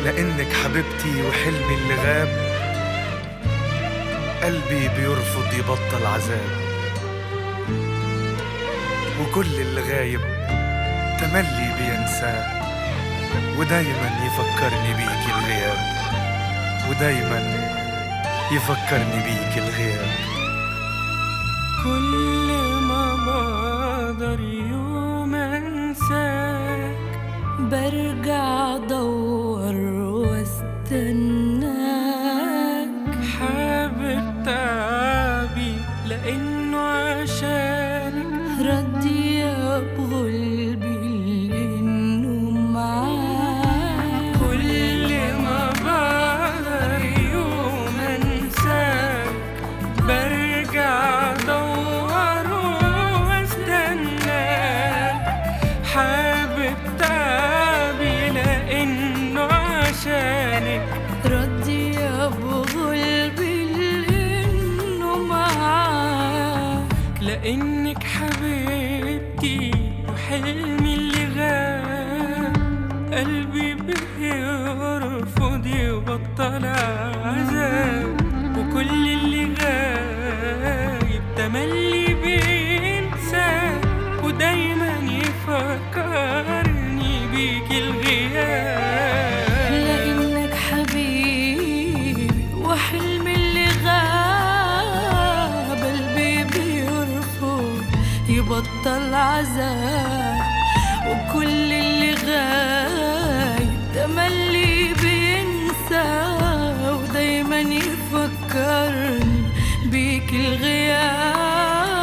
لأنك حبيبتي وحلمي اللي غاب قلبي بيرفض يبطل عذاب وكل اللي غايب تملي بينساه ودايما يفكرني بيك الغياب ودايما يفكرني بيك الغياب كل ما بقدر يوم انساك برجع ادور واستناك حابب تعبي لانه عشانك ردي بغلبي لانه معاك كل ما بقدر يوم انساك برجع ادور واستناك حابب تعبي لانه عشانك ردي بغلبي لانه معاك لانك حبيبتي وحلمي اللي غاب قلبي بيرفض يبطل عذاب وكل اللي غايب تملي بينسى ودايما يفكرني بيك الغياب لانك حبيبي وحلمي اللي غاب قلبي بيرفض يبطل عذاب وكل اللي غايب تملي بينسى ودايما يفكرني بيك الغياب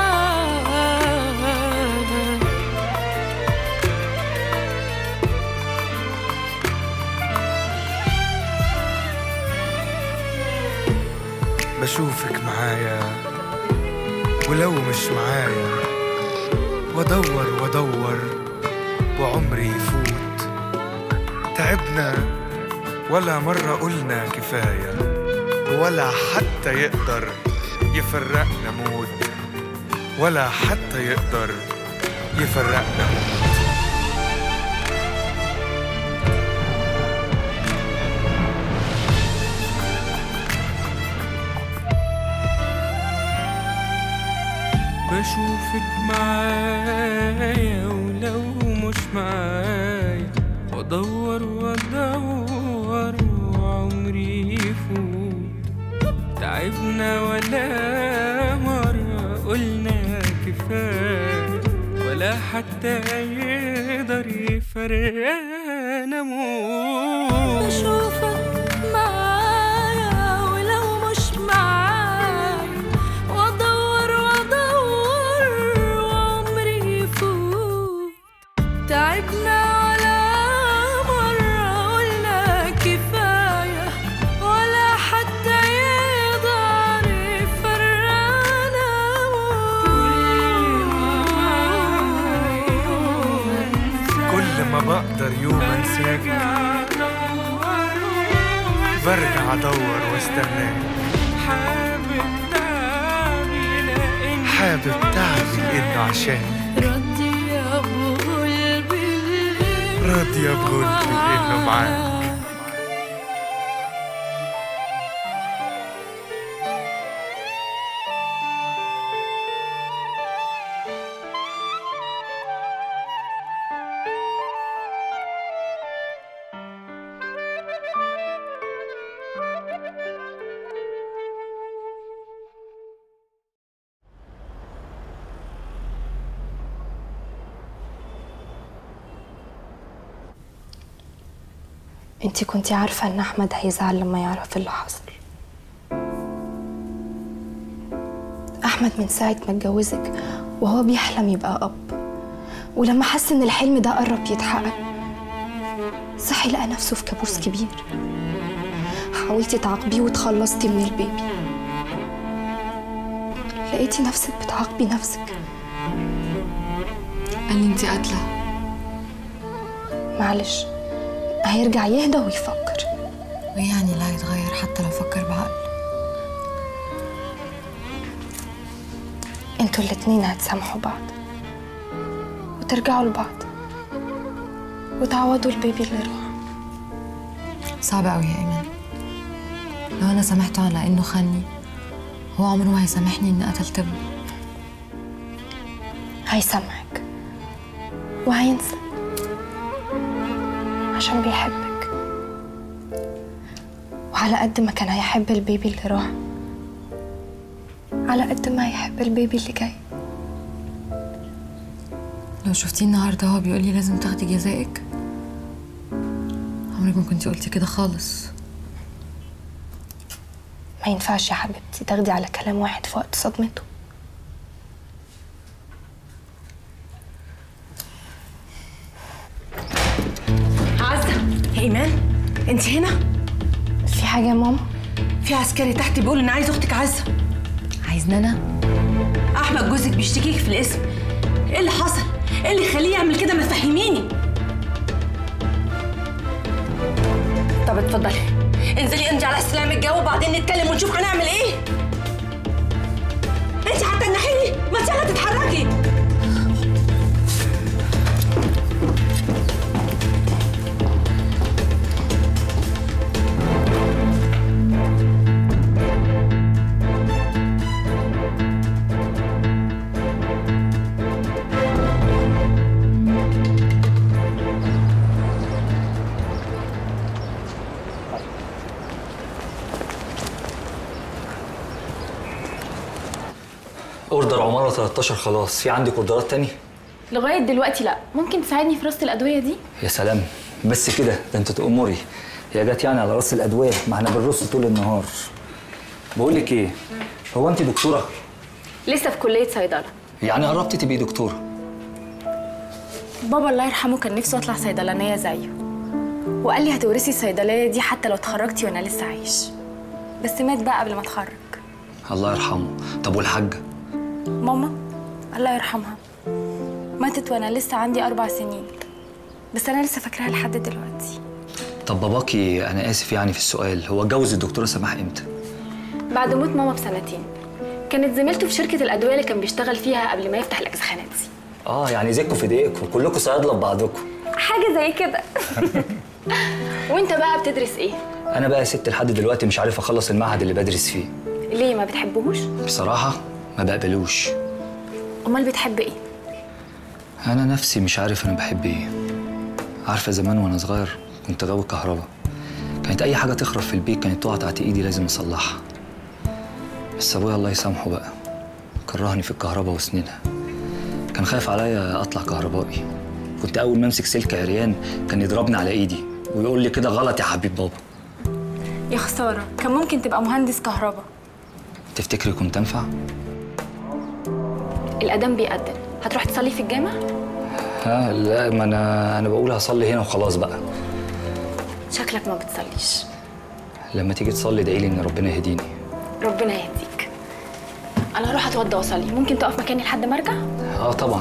بشوفك معايا ولو مش معايا وادور وادور وعمري يفوت تعبنا ولا مرة قلنا كفاية ولا حتى يقدر يفرقنا موت ولا حتى يقدر يفرقنا موت بشوفك معايا ولو مش معايا وادور وادور وعمري يفوت تعبنا ولا مرة قلنا كفاية ولا حتى يقدر يفرقنا موت بشوفك معايا ولو مش معايا وادور وادور وعمري يفوت تعبنا على مرة قلنا كفاية ولا حتى يقدر يفرقنا كل ما بقدر يوم انساك برجع ادور واستناك حابب تعبي لأن حابب تعبي لانه عشان ردي يا ابو قلبي راضية بغلبي لانه معاك انتي كنتي عارفة ان احمد هيزعل لما يعرف اللي حصل احمد من ساعة ما اتجوزك وهو بيحلم يبقى اب ولما حس ان الحلم ده قرب يتحقق صحي لقى نفسه في كابوس كبير حاولتي تعاقبيه وتخلصتي من البيبي لقيتي نفسك بتعاقبي نفسك قال لي انت قاتله معلش هيرجع يهدى ويفكر وايه يعني لا هيتغير حتى لو فكر بعقل انتوا الاتنين هتسامحوا بعض وترجعوا لبعض وتعوضوا البيبي اللي راح صعب قوي يا ايمان لو انا سامحته على انه خاني هو عمره ما هيسامحني اني قتلت ابنه هيسامحك وهينسى عشان بيحبك وعلى قد ما كان هيحب البيبي اللي راح على قد ما هيحب البيبي اللي جاي لو شفتيه النهارده هو بيقول لي لازم تاخدي جزائك عمرك ما كنتي قلتي كده خالص ما ينفعش يا حبيبتي تاخدي على كلام واحد في وقت صدمته عزة ايمان انت هنا في حاجة يا ماما في عسكري تحت بيقول ان عايز اختك عزة عايزني انا احمد جوزك بيشتكيك في الاسم ايه اللي حصل ايه اللي يخليه يعمل كده ما تفهميني طب اتفضلي انزلي انت على السلام الجو وبعدين نتكلم ونشوف هنعمل ايه انت هتنحيني ما انت يلا تتحركي اوردر عمارة 13 خلاص في عندك اوردرات تاني لغاية دلوقتي لا ممكن تساعدني في رصة الأدوية دي؟ يا سلام بس كده ده انت تأمري هي جت يعني على راس الادويه ما احنا بنرص طول النهار بقول لك ايه هو انت دكتوره لسه في كلية صيدلة يعني قربتي تبقي دكتوره بابا الله يرحمه كان نفسه أطلع صيدلانية زيه وقال لي هتورثي الصيدلية دي حتى لو اتخرجتي وأنا لسه عايش بس مات بقى قبل ما اتخرج الله يرحمه طب والحاجه ماما الله يرحمها ماتت وأنا لسه عندي أربع سنين بس أنا لسه فاكراها لحد دلوقتي طب باباكي انا اسف يعني في السؤال هو اتجوز الدكتوره سماح امتى بعد موت ماما بسنتين كانت زميلته في شركة الأدوية اللي كان بيشتغل فيها قبل ما يفتح الأجزخانات دي اه يعني زيكوا في دقيقكم كلكم صيادله ببعضكم حاجة زي كده وانت بقى بتدرس ايه؟ انا بقى يا ست لحد دلوقتي مش عارف اخلص المعهد اللي بدرس فيه ليه ما بتحبهوش؟ بصراحه ما بقبلوش امال بتحب ايه؟ انا نفسي مش عارف انا بحب ايه عارفه زمان وانا صغير كنت غاوي كهرباء كانت اي حاجه تخرب في البيت كانت تقع تحت ايدي لازم اصلحها بس ابويا الله يسامحه بقى كرهني في الكهرباء وسنينها كان خايف عليا اطلع كهربائي كنت اول ما امسك سلك عريان كان يضربني على ايدي ويقول لي كده غلط يا حبيب بابا يا خسارة كان ممكن تبقى مهندس كهرباء تفتكري كنت انفع الأذان بيأذن هتروح تصلي في الجامع؟ ها لا ما انا انا بقول هصلي هنا وخلاص بقى شكلك ما بتصليش لما تيجي تصلي ادعي لي ان ربنا يهديني ربنا يهديك أنا هروح أتوضى وأصلي ممكن تقف مكاني لحد ما أرجع؟ اه طبعا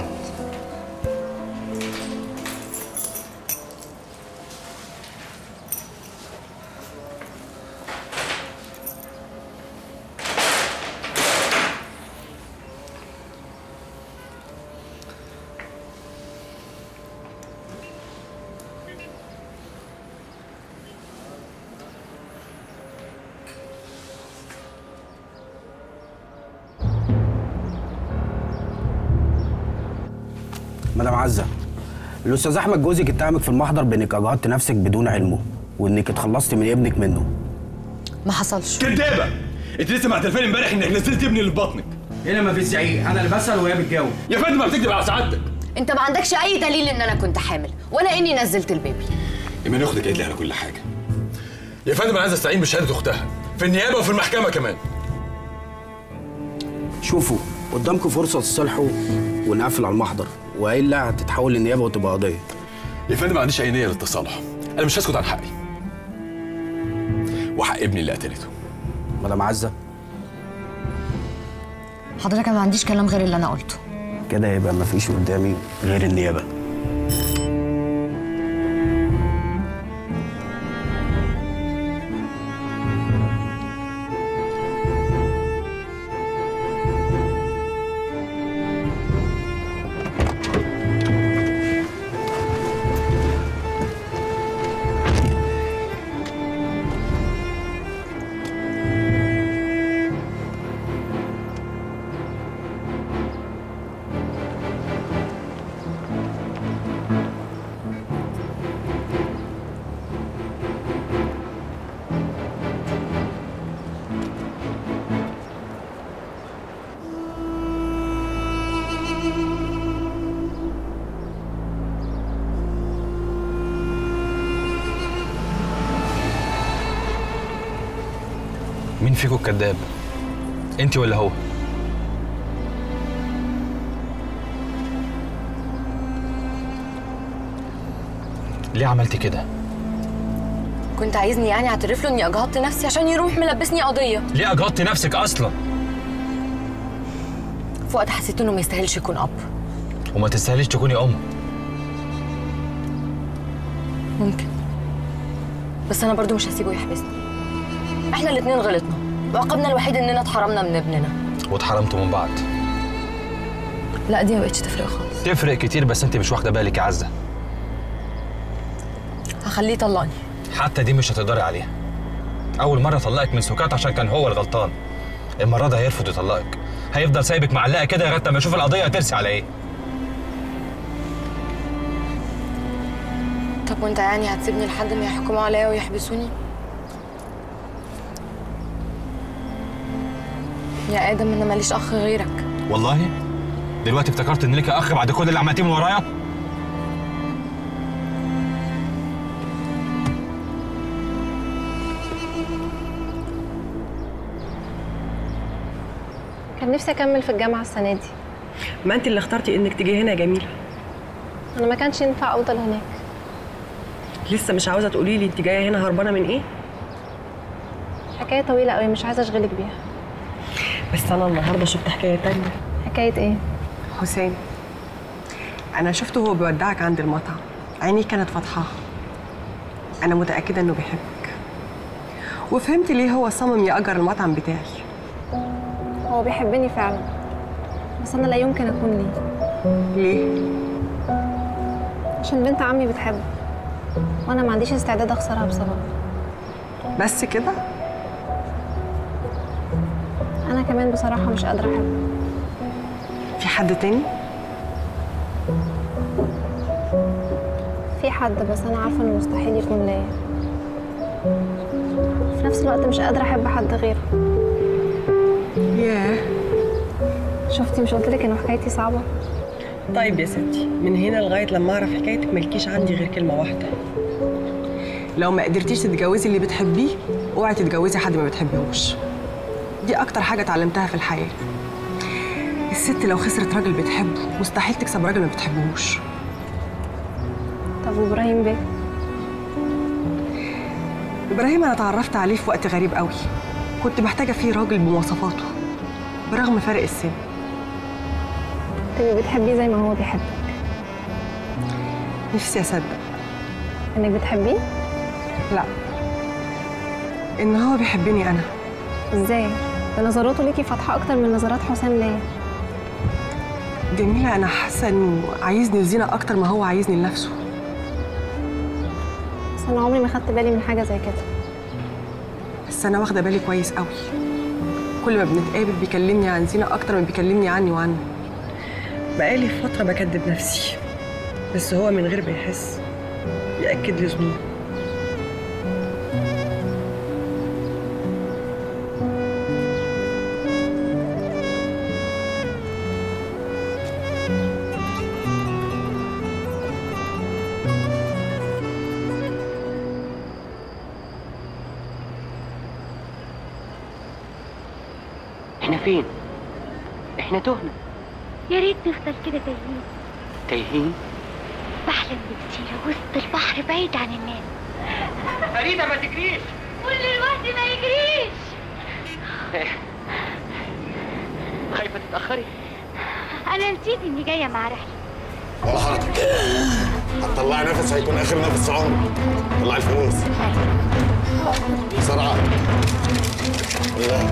مدام عزه الاستاذ احمد جوزك اتهمك في المحضر بانك اجهضت نفسك بدون علمه وانك اتخلصت من ابنك منه ما حصلش كدابه انت لسه معترفين امبارح انك نزلت ابني اللي في بطنك هنا ما فيش زعيق انا اللي بسال وهي بتجاوب يا فندم ما بتكذب على سعادتك انت ما عندكش اي دليل ان انا كنت حامل ولا اني نزلت البيبي ايمان اختك قالت لي على كل حاجه يا فندم انا عايز استعين بشهاده اختها في النيابه وفي المحكمه كمان شوفوا قدامكم فرصه تصلحوا ونقفل على المحضر والا هتتحول للنيابه وتبقى قضيه يا فندم ما عنديش اي نيه للتصالح انا مش هسكت عن حقي وحق ابني اللي قتلته مدام عزه حضرتك أنا ما عنديش كلام غير اللي انا قلته كده يبقى ما فيش قدامي غير النيابه مين فيكم الكذاب انت ولا هو ليه عملتي كده كنت عايزني يعني اعترف له اني اجهضت نفسي عشان يروح ملبسني قضيه ليه اجهضتي نفسك اصلا في وقت حسيت انه ما يستاهلش يكون اب وما تستاهليش تكوني ام ممكن بس انا برضو مش هسيبه يحبسني احنا الاتنين غلطنا وعقابنا الوحيد اننا اتحرمنا من ابننا واتحرمتوا من بعض لا دي ما بقتش تفرق خالص تفرق كتير بس انت مش واخده بالك يا عزه هخليه يطلقني حتى دي مش هتقدري عليها اول مره طلقك من سكات عشان كان هو الغلطان المره دي هيرفض يطلقك هيفضل سايبك معلقه كده لغايه ما يشوف القضيه هترسي على ايه طب وانت يعني هتسيبني لحد ما يحكموا عليا ويحبسوني يا ادم انا ماليش اخ غيرك والله دلوقتي افتكرت ان ليك اخ بعد كل اللي عملتيه من ورايا كان نفسي اكمل في الجامعه السنه دي ما انت اللي اخترتي انك تيجي هنا يا جميله انا ما كانش ينفع افضل هناك لسه مش عاوزه تقولي لي انت جايه هنا هربانه من ايه حكايه طويله قوي مش عايزه اشغلك بيها بس انا النهارده شفت حكايه تانية حكايه ايه حسين انا شفته وهو بيودعك عند المطعم عينيه كانت فاتحه انا متاكده انه بيحبك وفهمت ليه هو صمم ياجر المطعم بتاعي هو بيحبني فعلا بس انا لا يمكن اكون ليه ليه عشان بنت عمي بتحبه وانا ما عنديش استعداد اخسرها بسببه بس كده انا كمان بصراحه مش قادره احبه في حد تاني في حد بس انا عارفه انه مستحيل يكون ليا في نفس الوقت مش قادره احب حد غيره ياه شفتي مش قلت لك انه حكايتي صعبه طيب يا ستي من هنا لغايه لما اعرف حكايتك مالكيش عندي غير كلمه واحده لو ما قدرتيش تتجوزي اللي بتحبيه اوعي تتجوزي حد ما بتحبيهوش دي اكتر حاجه اتعلمتها في الحياه الست لو خسرت راجل بتحبه مستحيل تكسب راجل ما بتحبهوش طب وابراهيم بيه ابراهيم انا اتعرفت عليه في وقت غريب قوي كنت محتاجه فيه راجل بمواصفاته برغم فرق السن تبقي بتحبيه زي ما هو بيحبك نفسي اصدق انك بتحبيه لا ان هو بيحبني انا ازاي ده نظراته ليكي فاتحه اكتر من نظرات حسام ليا جميلة أنا حاسة إنه عايزني لزينة أكتر ما هو عايزني لنفسه بس انا عمري ما خدت بالي من حاجه زي كده بس أنا واخدة بالي كويس قوي كل ما بنتقابل بيكلمني عن زينة أكتر ما بيكلمني عني وعنه بقالي فترة بكدب نفسي بس هو من غير ما يحس يأكد لي ظنوني احنا فين؟ احنا تهنا يا ريت نفضل كده تايهين تايهين بحلم بجزيرة وسط البحر بعيد عن الناس فريدة ما تجريش قول للوقت ما يجريش خايفة تتأخري أنا نسيت إني جاية مع رحلة ولا حركة هتطلعي نفس هيكون آخر نفس في عمرك طلعي الفلوس بسرعة يلا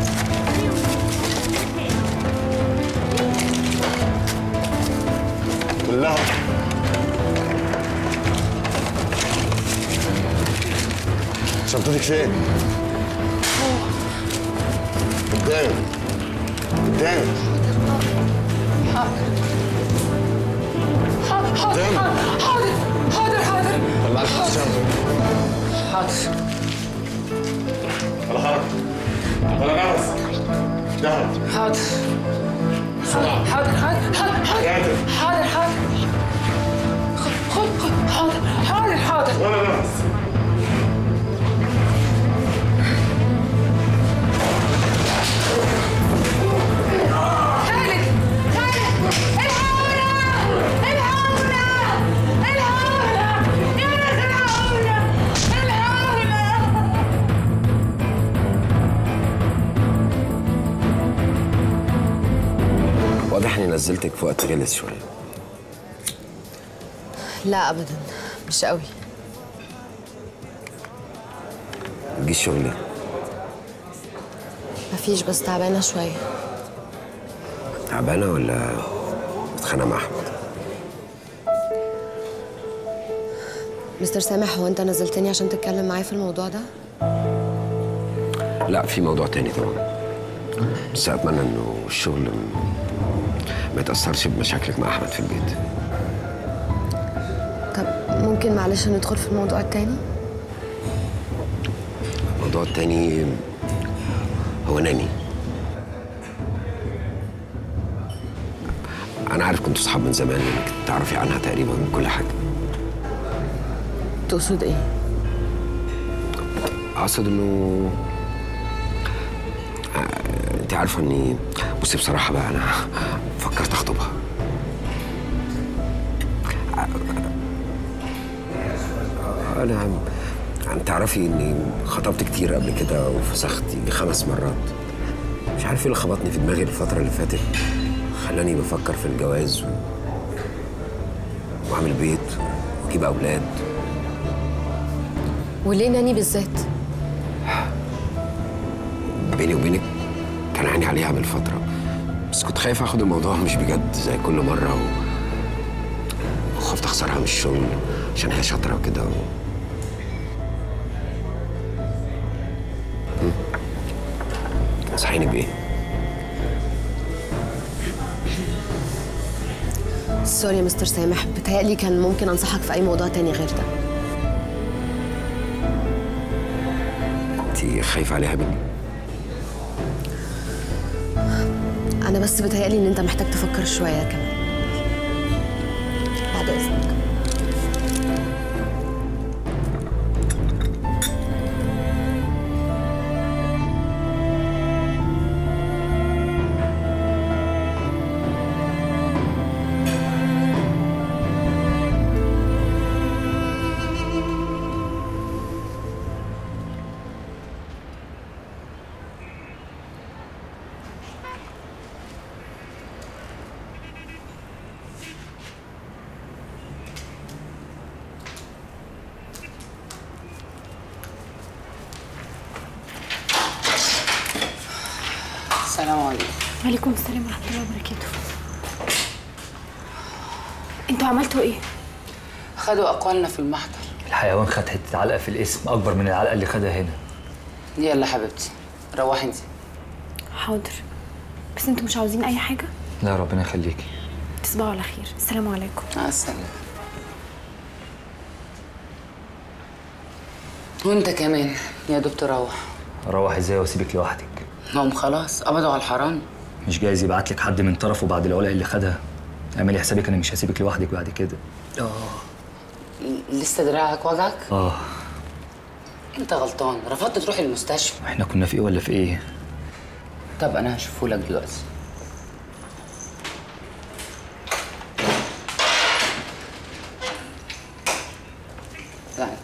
كلها شنطتك فين؟ قدامك قدامك حاضر حاضر حاضر حاضر حاضر طلع لك الشنطة حاضر ولا حركة ولا نفس دهب حاضر بسرعة حاضر حاضر حاضر حاضر حاضر حاضر خد خد خد حاضر حاضر حاضر ولا نفس اني نزلتك في وقت غلس شويه لا ابدا مش قوي تجيش شغل ليه؟ مفيش بس تعبانه شويه تعبانه ولا متخانقه مع احمد مستر سامح هو انت نزلتني عشان تتكلم معايا في الموضوع ده لا في موضوع تاني طبعا بس اتمنى انه الشغل م- ما يتاثرش بمشاكلك مع احمد في البيت طب ممكن معلش ندخل في الموضوع التاني الموضوع التاني هو ناني انا عارف كنتوا صحاب من زمان انك تعرفي عنها تقريبا كل حاجه تقصد ايه اقصد انه آه، انت عارفه اني بصي بصراحه بقى انا فكرت اخطبها آه، انا انت تعرفي اني خطبت كتير قبل كده وفسخت يجي خمس مرات مش عارف ايه اللي خبطني في دماغي الفتره اللي فاتت خلاني بفكر في الجواز و... واعمل بيت واجيب اولاد وليه ناني بالذات بيني وبينك كان عيني عليها من فترة بس كنت خايف اخد الموضوع مش بجد زي كل مرة و... وخفت اخسرها من الشغل عشان هي شاطرة وكده و... هم؟ تنصحيني بإيه؟ سوري يا مستر سامح بتهيألي كان ممكن انصحك في اي موضوع تاني غير ده انت خايفة عليها مني؟ انا بس بتهيألي ان انت محتاج تفكر شويه كمان بعد اذنك السلام عليكم وعليكم السلام ورحمة الله وبركاته انتوا عملتوا ايه؟ خدوا أقوالنا في المحضر الحيوان خد حته علقه في الاسم اكبر من العلقه اللي خدها هنا يلا حبيبتي روحي انت حاضر بس انتوا مش عاوزين اي حاجة؟ لا ربنا يخليكي تصبحوا على خير السلام عليكم مع السلامة وانت كمان يا دكتور روح اروح ازاي واسيبك لوحدك هم خلاص قبضوا على الحرامي مش جايز يبعت لك حد من طرفه بعد العلق اللي خدها اعملي حسابك انا مش هسيبك لوحدك بعد كده اه لسه دراعك وجعك اه انت غلطان رفضت تروح المستشفى احنا كنا في ايه ولا في ايه طب انا هشوفه لك دلوقتي تعال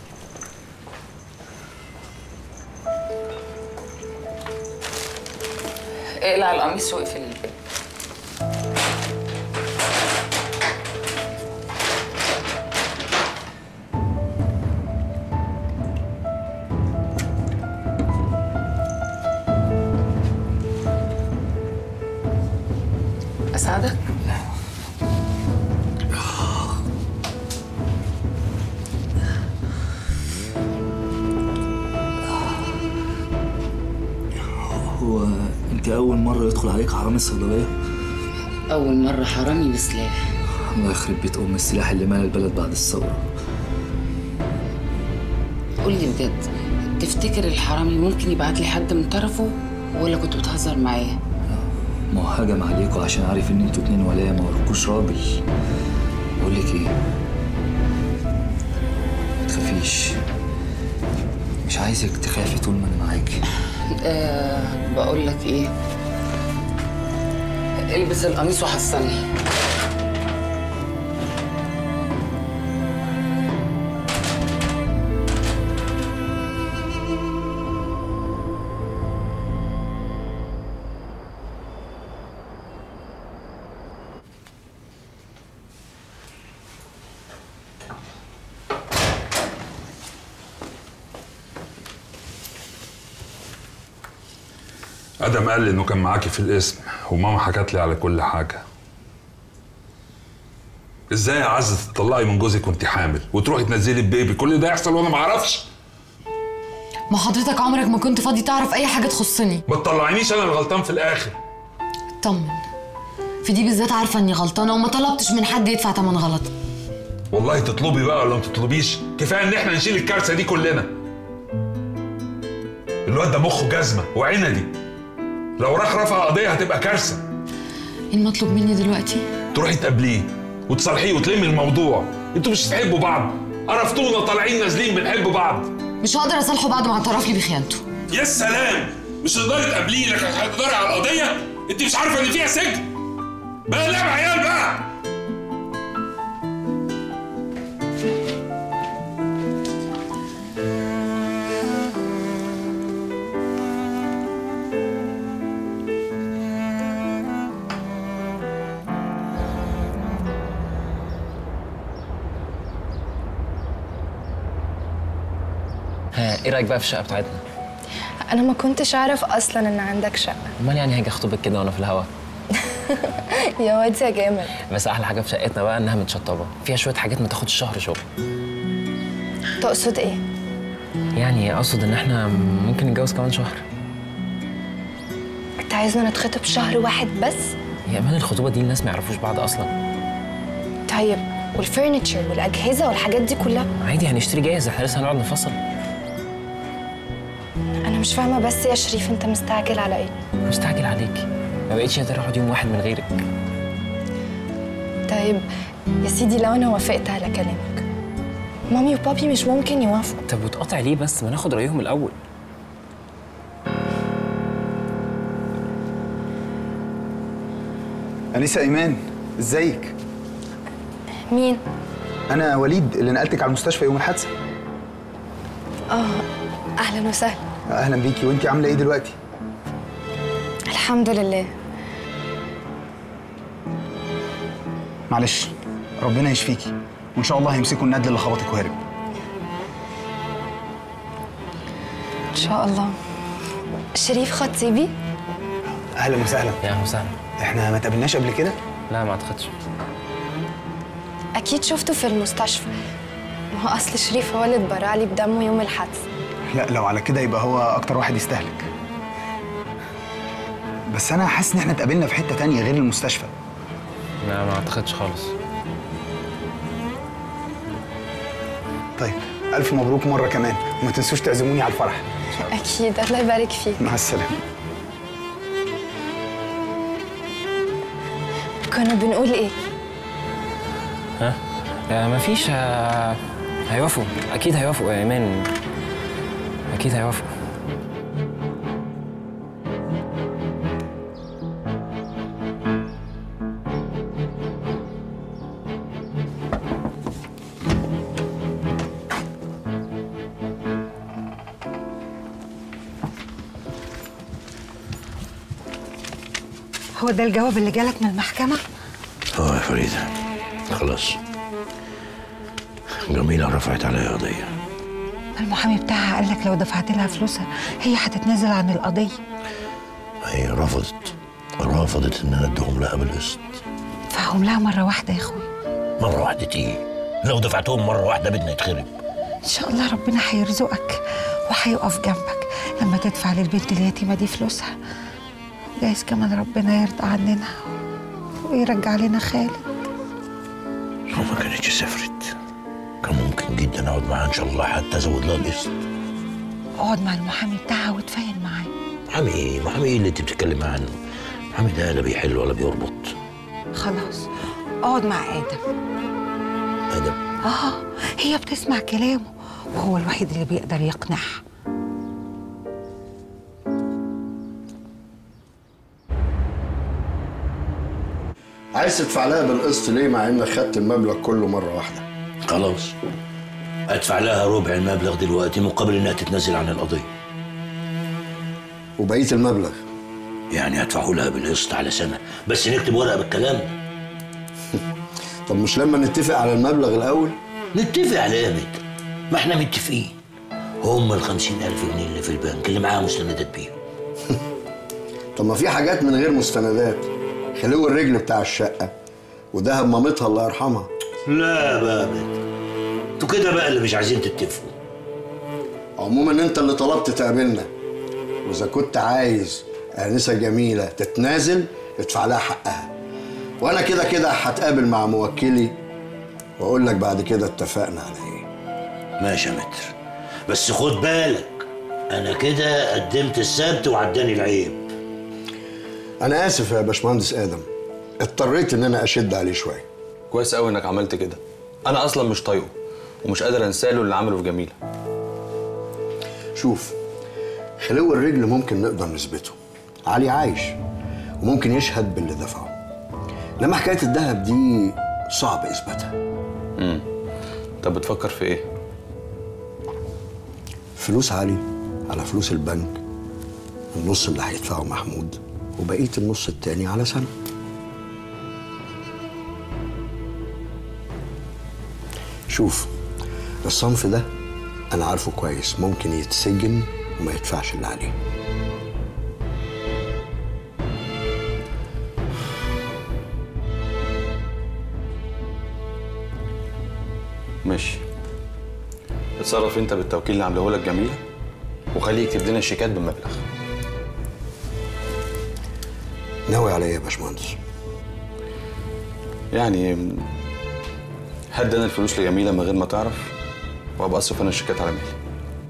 اقلع القميص واقفل الباب اساعدك هو انت اول مره يدخل عليك حرامي الصيدليه اول مره حرامي بسلاح الله يخرب بيت ام السلاح اللي مال البلد بعد الثوره قول لي بجد تفتكر الحرامي ممكن يبعت لي حد من طرفه ولا كنت بتهزر معايا ما هو هجم عليكوا عشان عارف ان انتوا اتنين ولاية ما وراكوش راجل بقول لك ايه ما تخافيش مش عايزك تخافي طول ما انا معاكي أه بقول لك ايه البس القميص وحصلني ادم قال لي انه كان معاكي في القسم وماما حكت لي على كل حاجه ازاي يا عز تطلعي من جوزك وانت حامل وتروحي تنزلي البيبي كل ده يحصل وانا ما اعرفش ما حضرتك عمرك ما كنت فاضي تعرف اي حاجه تخصني ما تطلعينيش انا الغلطان في الاخر اطمن في دي بالذات عارفه اني غلطانه وما طلبتش من حد يدفع تمن غلط والله تطلبي بقى ولا ما تطلبيش كفايه ان احنا نشيل الكارثه دي كلنا الواد ده مخه جزمه وعندي لو راح رفع قضيه هتبقى كارثه ايه المطلوب مني دلوقتي تروحي تقابليه وتصالحيه وتلمي الموضوع انتوا مش بتحبوا بعض قرفتونا طالعين نازلين بنحب بعض مش هقدر اصالحه بعد ما اعترف لي بخيانته يا سلام مش هتقدري تقابليه لكن هتقدري على القضيه انت مش عارفه ان فيها سجن بقى لعب عيال بقى ها ايه رايك بقى في الشقه بتاعتنا انا ما كنتش اعرف اصلا ان عندك شقه امال يعني هاجي اخطبك كده وانا في الهوا يا واد يا جامد بس احلى حاجه في شقتنا بقى انها متشطبه فيها شويه حاجات ما تاخدش شهر شغل تقصد ايه يعني اقصد ان احنا ممكن نتجوز كمان شهر انت عايزنا نتخطب شهر واحد بس يا امان الخطوبه دي الناس ما يعرفوش بعض اصلا طيب والفرنتشر والاجهزه والحاجات دي كلها عادي هنشتري جاهز احنا لسه هنقعد نفصل انا مش فاهمه بس يا شريف انت مستعجل على ايه مستعجل عليك ما بقتش قادر اقعد يوم واحد من غيرك طيب يا سيدي لو انا وافقت على كلامك مامي وبابي مش ممكن يوافقوا طب وتقاطع ليه بس ما ناخد رايهم الاول أنسة إيمان إزيك؟ مين أنا وليد اللي نقلتك على المستشفى يوم الحادثة اه اهلا وسهلا أهلا بيكي وأنتي عاملة إيه دلوقتي؟ الحمد لله معلش ربنا يشفيكي وإن شاء الله هيمسكوا الندل اللي خبطك وهرب ان شاء الله شريف خطيبي أهلا وسهلا يا اهلا وسهلا إحنا ما تقابلناش قبل كده؟ لا ما اعتقدش اكيد شفته في المستشفى ما هو اصل شريف هو اللي اتبرع لي بدمه يوم الحادثه لا لو على كده يبقى هو أكتر واحد يستهلك بس أنا حاسس إن إحنا اتقابلنا في حتة تانية غير المستشفى لا ما اعتقدش خالص طيب ألف مبروك مرة كمان وما تنسوش تعزموني على الفرح اكيد الله يبارك فيك مع السلامة كنا بنقول ايه ها آه ما فيش آه هيوافقوا اكيد هيوافقوا يا ايمان اكيد هيوافقوا هو ده الجواب اللي جالك من المحكمة؟ اه يا فريدة خلاص جميلة رفعت عليا قضية المحامي بتاعها قال لك لو دفعت لها فلوسها هي هتتنازل عن القضية هي رفضت رفضت ان انا اديهم لها بالقسط دفعهم لها مرة واحدة يا اخوي مرة واحدة ايه لو دفعتهم مرة واحدة بدنا يتخرب ان شاء الله ربنا هيرزقك وهيقف جنبك لما تدفع للبنت اليتيمة دي فلوسها جايز كمان ربنا يرضى عننا ويرجع لنا خالد لو ما كانتش سافرت كان ممكن جدا اقعد معاها ان شاء الله حتى ازود لها القسط اقعد مع المحامي بتاعها وتفاهم معاه محامي ايه محامي ايه اللي انت بتتكلمي عنه محامي ده لا بيحل ولا بيربط خلاص اقعد مع ادم ادم اه هي بتسمع كلامه وهو الوحيد اللي بيقدر يقنعها عايز تدفع لها بالقسط ليه مع انك خدت المبلغ كله مره واحده خلاص ادفع لها ربع المبلغ دلوقتي مقابل انها تتنازل عن القضيه وبقيه المبلغ يعني هدفعه لها بالقسط على سنه بس نكتب ورقه بالكلام طب مش لما نتفق على المبلغ الاول نتفق على ايه يا بنت ما احنا متفقين هم ال ألف جنيه اللي في البنك اللي معاها مستندات بيهم طب ما في حاجات من غير مستندات خلو الرجل بتاع الشقه وذهب مامتها الله يرحمها لا بقى بيت انتوا كده بقى اللي مش عايزين تتفقوا عموما انت اللي طلبت تقابلنا واذا كنت عايز انسه جميله تتنازل ادفع لها حقها وانا كده كده هتقابل مع موكلي واقول لك بعد كده اتفقنا على ايه ماشي يا متر بس خد بالك انا كده قدمت السبت وعداني العيب انا اسف يا باشمهندس ادم اضطريت ان انا اشد عليه شويه كويس قوي انك عملت كده انا اصلا مش طايقه ومش قادر انسى له اللي عمله في جميله شوف خلو الرجل ممكن نقدر نثبته علي عايش وممكن يشهد باللي دفعه انما حكايه الذهب دي صعب اثباتها امم طب بتفكر في ايه فلوس علي على فلوس البنك النص اللي هيدفعه محمود وبقيه النص التاني على سنه شوف الصنف ده انا عارفه كويس ممكن يتسجن وما يدفعش اللي عليه ماشي اتصرف انت بالتوكيل اللي عامله لك جميله وخليه يكتب لنا الشيكات بالمبلغ ناوي على ايه يا باشمهندس يعني هدي انا الفلوس لجميله من غير ما تعرف وابقى اصرف انا الشيكات على مهلي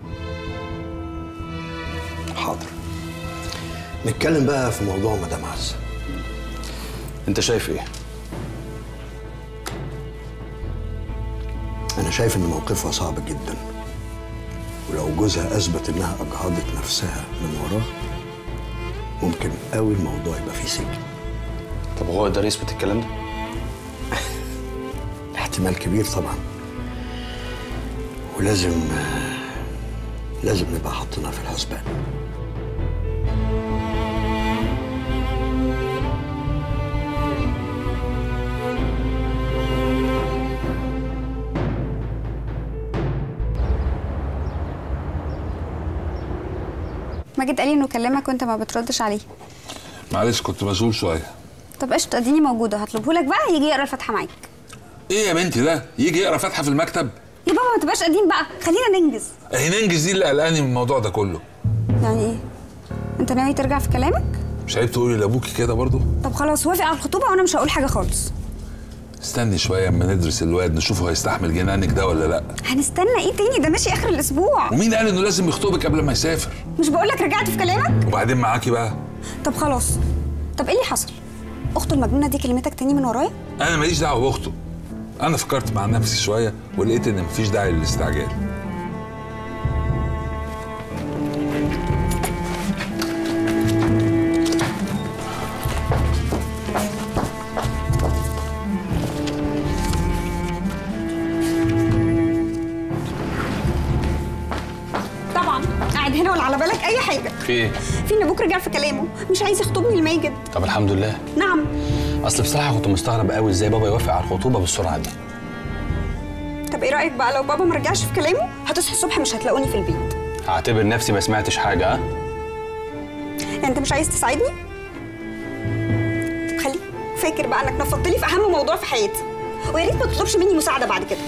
حاضر نتكلم بقى في موضوع مدام عزه انت شايف ايه انا شايف ان موقفها صعب جدا ولو جوزها اثبت انها اجهضت نفسها من وراه ممكن قوي الموضوع يبقى فيه سجن طب هو يقدر يثبت الكلام ده احتمال كبير طبعا ولازم لازم نبقى حاطينها في الحسبان ماجد قال لي انه كلمك وانت ما بتردش عليه معلش كنت مشغول شويه طب قشطه اديني موجوده هطلبه لك بقى يجي يقرا الفاتحه معاك ايه يا بنتي ده يجي يقرا فاتحه في المكتب يا بابا ما تبقاش قديم بقى خلينا ننجز اهي ننجز دي اللي قلقاني من الموضوع ده كله يعني ايه انت ناوي ترجع في كلامك مش عيب تقولي لابوكي كده برضو طب خلاص وافق على الخطوبه وانا مش هقول حاجه خالص استني شويه اما ندرس الواد نشوفه هيستحمل جنانك ده ولا لا هنستنى ايه تاني ده ماشي اخر الاسبوع ومين قال انه لازم يخطبك قبل ما يسافر مش بقول لك رجعت في كلامك وبعدين معاكي بقى طب خلاص طب ايه اللي حصل اخته المجنونه دي كلمتك تاني من ورايا انا ماليش دعوه باخته انا فكرت مع نفسي شويه ولقيت ان مفيش داعي للاستعجال طبعا قاعد هنا ولا على بالك اي حاجه في ايه في ان ابوك رجع في كلامه مش عايز يخطبني لماجد طب الحمد لله نعم اصل بصراحه كنت مستغرب قوي ازاي بابا يوافق على الخطوبه بالسرعه دي طب ايه رايك بقى لو بابا ما رجعش في كلامه هتصحي الصبح مش هتلاقوني في البيت هعتبر نفسي ما سمعتش حاجه ها يعني انت مش عايز تساعدني طب خليك فاكر بقى انك نفضت لي في اهم موضوع في حياتي ويا ريت ما تطلبش مني مساعده بعد كده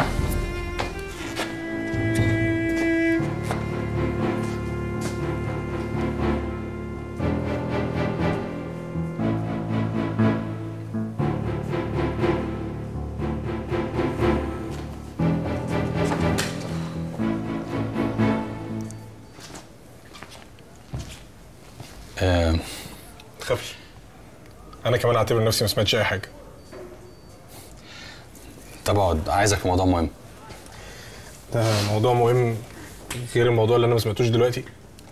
آه تخافش انا كمان اعتبر نفسي ما سمعتش اي حاجه طب اقعد عايزك في موضوع مهم ده موضوع مهم غير الموضوع اللي انا ما سمعتوش دلوقتي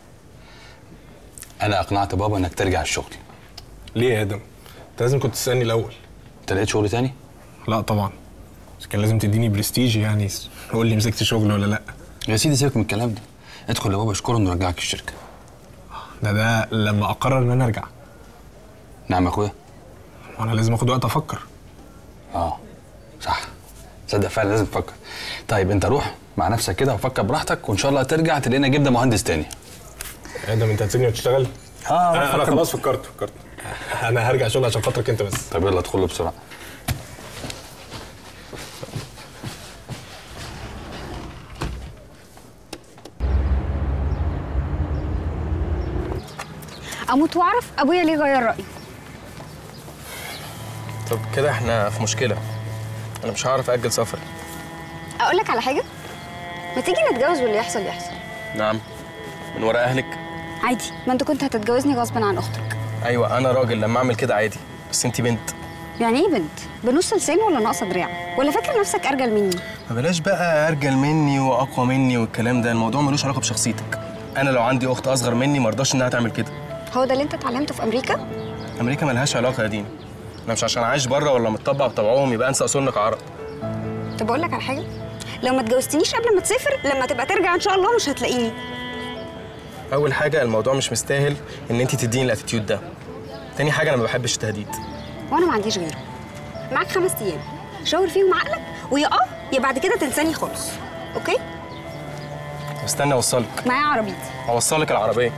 انا اقنعت بابا انك ترجع الشغل ليه يا ادم انت لازم كنت تسالني الاول انت لقيت شغل تاني لا طبعا بس كان لازم تديني برستيج يعني قول لي مسكت شغل ولا لا يا سيدي سيبك من الكلام ده ادخل لبابا اشكره انه رجعك الشركه ده ده لما اقرر ان انا ارجع نعم يا اخويا وانا لازم اخد وقت افكر اه صح تصدق فعلا لازم تفكر طيب انت روح مع نفسك كده وفكر براحتك وان شاء الله ترجع تلاقينا جبنا مهندس تاني ادم انت هتسيبني وتشتغل اه انا أنا خلاص فكرت فكرت انا هرجع شغل عشان خاطرك انت بس طب يلا ادخلوا بسرعه اموت واعرف ابويا ليه غير رايه طب كده احنا في مشكله انا مش هعرف اجل سفري اقول لك على حاجه ما تيجي نتجوز واللي يحصل يحصل نعم من ورا اهلك عادي ما انت كنت هتتجوزني غصب عن اختك ايوه انا راجل لما اعمل كده عادي بس انت بنت يعني ايه بنت بنص لسان ولا ناقصه دراع ولا فاكر نفسك ارجل مني ما بلاش بقى ارجل مني واقوى مني والكلام ده الموضوع ملوش علاقه بشخصيتك انا لو عندي اخت اصغر مني ما ارضاش انها تعمل كده هو ده اللي انت اتعلمته في امريكا امريكا ملهاش علاقه يا دين انا مش عشان عايش بره ولا متطبع بطبعهم يبقى انسى اصولنا كعرب طب اقول لك على حاجه لو ما اتجوزتنيش قبل ما تسافر لما تبقى ترجع ان شاء الله مش هتلاقيني اول حاجه الموضوع مش مستاهل ان انت تديني الاتيتيود ده تاني حاجه انا ما بحبش التهديد وانا ما عنديش غيره معاك خمس ايام شاور فيهم عقلك ويا اه يا بعد كده تنساني خالص اوكي استنى اوصلك معايا عربيتي اوصلك العربيه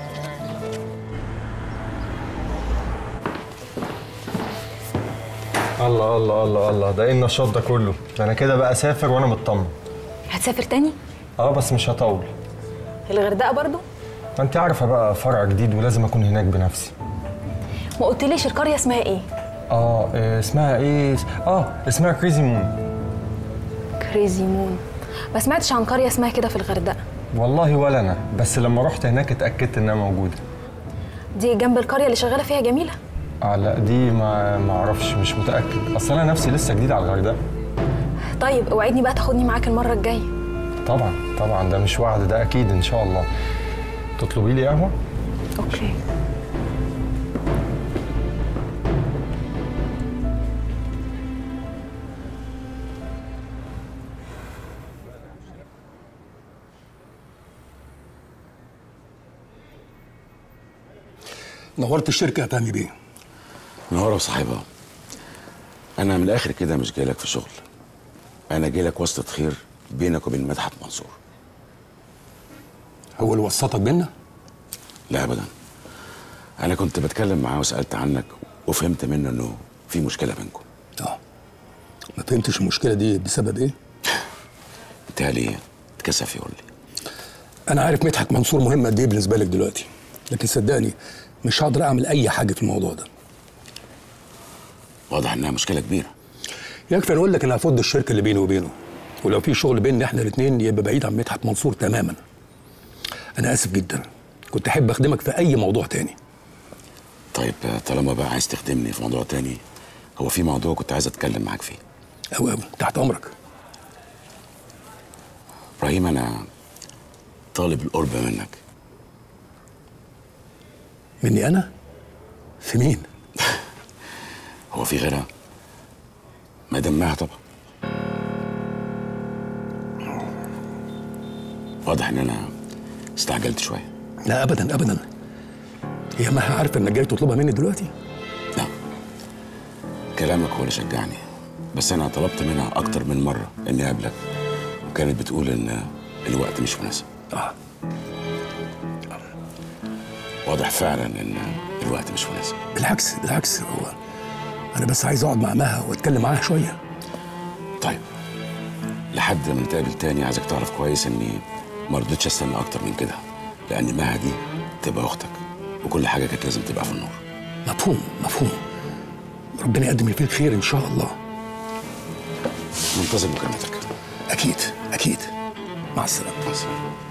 الله الله الله الله ده ايه النشاط ده كله ده انا كده بقى اسافر وانا مطمن هتسافر تاني اه بس مش هطول الغردقه برضو ما انت عارفه بقى فرع جديد ولازم اكون هناك بنفسي ما قلتليش القريه اسمها ايه اه إيه اسمها ايه اه اسمها كريزي مون كريزي مون ما سمعتش عن قريه اسمها كده في الغردقه والله ولا انا بس لما رحت هناك اتاكدت انها موجوده دي جنب القريه اللي شغاله فيها جميله اه لا دي ما ما اعرفش مش متاكد اصل انا نفسي لسه جديد على الغردقه طيب اوعدني بقى تاخدني معاك المره الجايه طبعا طبعا ده مش وعد ده اكيد ان شاء الله تطلبي لي قهوه اوكي نورت الشركه يا فهمي بيه نهار صاحبها انا من الاخر كده مش جاي لك في شغل انا جاي لك واسطه خير بينك وبين مدحت منصور هو اللي وسطك بينا لا ابدا انا كنت بتكلم معاه وسالت عنك وفهمت منه انه في مشكله بينكم اه ما فهمتش المشكله دي بسبب ايه بالتالي اتكسف يقول لي انا عارف مدحت منصور مهم قد ايه بالنسبه لك دلوقتي لكن صدقني مش هقدر اعمل اي حاجه في الموضوع ده واضح انها مشكله كبيره يكفي اقول لك ان هفض الشركه اللي بيني وبينه ولو في شغل بيننا احنا الاثنين يبقى بعيد عن مدحت منصور تماما انا اسف جدا كنت احب اخدمك في اي موضوع تاني طيب طالما بقى عايز تخدمني في موضوع تاني هو في موضوع كنت عايز اتكلم معاك فيه أوي أوي تحت امرك ابراهيم انا طالب القرب منك مني انا في مين هو في غيرها ما دمها طبعا واضح ان انا استعجلت شويه لا ابدا ابدا هي ما عارفه انك جاي تطلبها مني دلوقتي كلامك هو اللي شجعني بس انا طلبت منها اكتر من مره اني اقابلك وكانت بتقول ان الوقت مش مناسب اه واضح فعلا ان الوقت مش مناسب بالعكس بالعكس هو انا بس عايز اقعد مع مها واتكلم معاها شويه طيب لحد ما نتقابل تاني عايزك تعرف كويس اني ما رضيتش استنى اكتر من كده لان مها دي تبقى اختك وكل حاجه كانت لازم تبقى في النور مفهوم مفهوم ربنا يقدم اللي فيه الخير ان شاء الله منتظر مكالمتك اكيد اكيد مع السلامه مع السلامه